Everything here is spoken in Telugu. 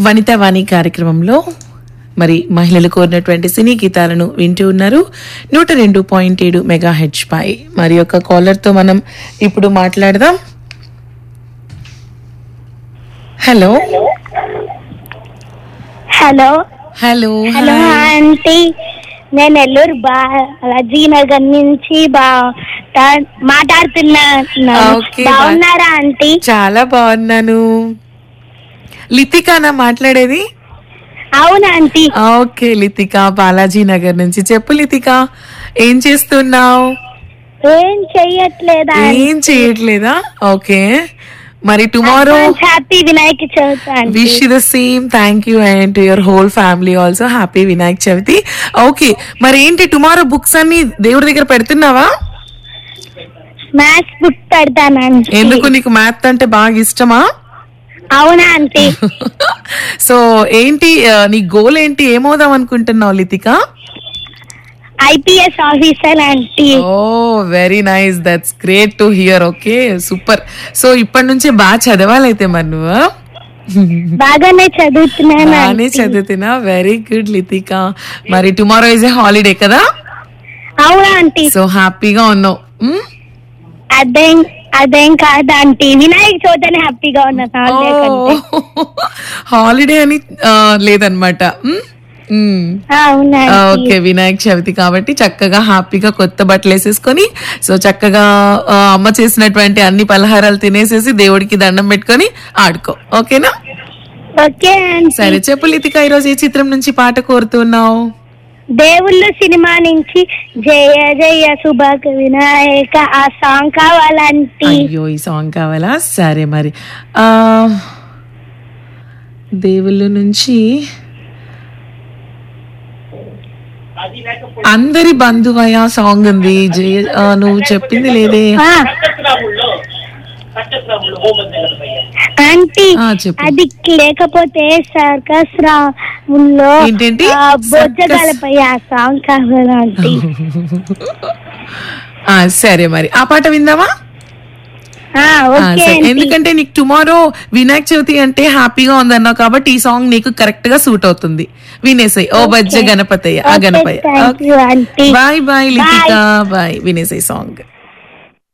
వనితా వాణి కార్యక్రమంలో మరి మహిళలు కోరినటువంటి సినీ గీతాలను వింటూ ఉన్నారు నూట రెండు పాయింట్ ఏడు మెగా హెచ్ పై మరి ఒక కాలర్ తో మనం ఇప్పుడు మాట్లాడదాం hello hello hello hello aunty నేను నెల్లూరు బాలాజీ నగర్ నుంచి బా తా- మాట్లాడుతున్నాను ఓకే, బాగున్నారా ఆంటీ చాలా బాగున్నాను లితికానా మాట్లాడేది అవును ఆంటీ ఓకే లితిక బాలాజీ నగర్ నుంచి చెప్పు లితిక ఏం చేస్తున్నావు ఏం చెయ్యట్లేదా ఏం చేయట్లేదా ఓకే మరి tomorrow happy Vinayaka Chavithi aunty wish the same thank you and to your whole family also happy Vinayak Chavithi okay మరి ఏంటి టుమారో బుక్స్ అన్ని దేవుడి దగ్గర పెడుతున్నావా మ్యాథ్స్ బుక్ పెడతాను ఆంటీ ఎందుకు నీకు మ్యాథ్ అంటే బాగా ఇష్టమా అవునా ఆంటీ సో ఏంటి ఆ, నీ గోల్ ఏంటి ఏమవుదాం అనుకుంటున్నావు Lithika IPS officer aunty oh very nice that's great to hear okay super so ఇప్పటి నుంచే బాగా చదవాలైతే మరి నువ్వు బాగానే చదువుతున్నాను బాగానే ఆంటీ చదువుతున్నా వెరీ గుడ్ లితిక మరి టుమారో ఇస్ ఏ హాలిడే కదా అవునా ఆంటీ సో హ్యాపీగా ఉన్నావు మ్? అదేం అదేం కాదు ఆంటీ వినాయక చవితి అని హ్యాపీగా ఉన్నాను హాలిడే కంటే. హాలిడే అని ఆ, లేదన్నమాట మ్? మ్. అవునా ఆ, ఆంటీ. ఓకే వినాయక చవితి కాబట్టి చక్కగా హ్యాపీగా కొత్త బట్టలు వేసేసుకొని సో చక్కగా ఆ, అమ్మ చేసినటువంటి అన్ని పలహారాలు తినేసేసి దేవుడికి దండం పెట్టుకొని ఆడుకో ఓకేనా ఓకే ఆంటీ సరే చెప్పు లితిక ఈరోజు ఏ చిత్రం నుంచి పాట కోరుతున్నావు దేవుళ్ళు సినిమా నుంచి జయ జయ సుభాగ వినాయక ఆ సాంగ్ కావాలంటీ అయ్యో ఈ సాంగ్ కావాలా సరే మరి ఆ దేవుళ్ళ నుంచి అందరి బంధువయ సాంగ్ ఉంది జయ ఆ, నువ్వు చెప్పింది లేదే ఆ, ఆంటీ ఆ, చెప్పు. అది లేకపోతే సర్కస్ రాముల్లో ఏంటేంటి? ఆ, బొజ్జగలపై ఆ సాంగ్ కావాలంటీ ఆ, సరే మరి ఆ పాట విందామా ఆ, ఆ, ఓకే సరే. ఆంటీ. ఎందుకంటే నీకు టుమారో వినాయక చవితి అంటే హ్యాపీగా ఉందన్నావు కాబట్టి ఈ సాంగ్ నీకు కరెక్ట్ గా సూట్ అవుతుంది వినేసాయి ఓ బజ్జ గణపతయ్య ఆ Okay, Ganapayya thank you, aunty. Bye bye Lithika Bye. Bye వినేసాయి సాంగ్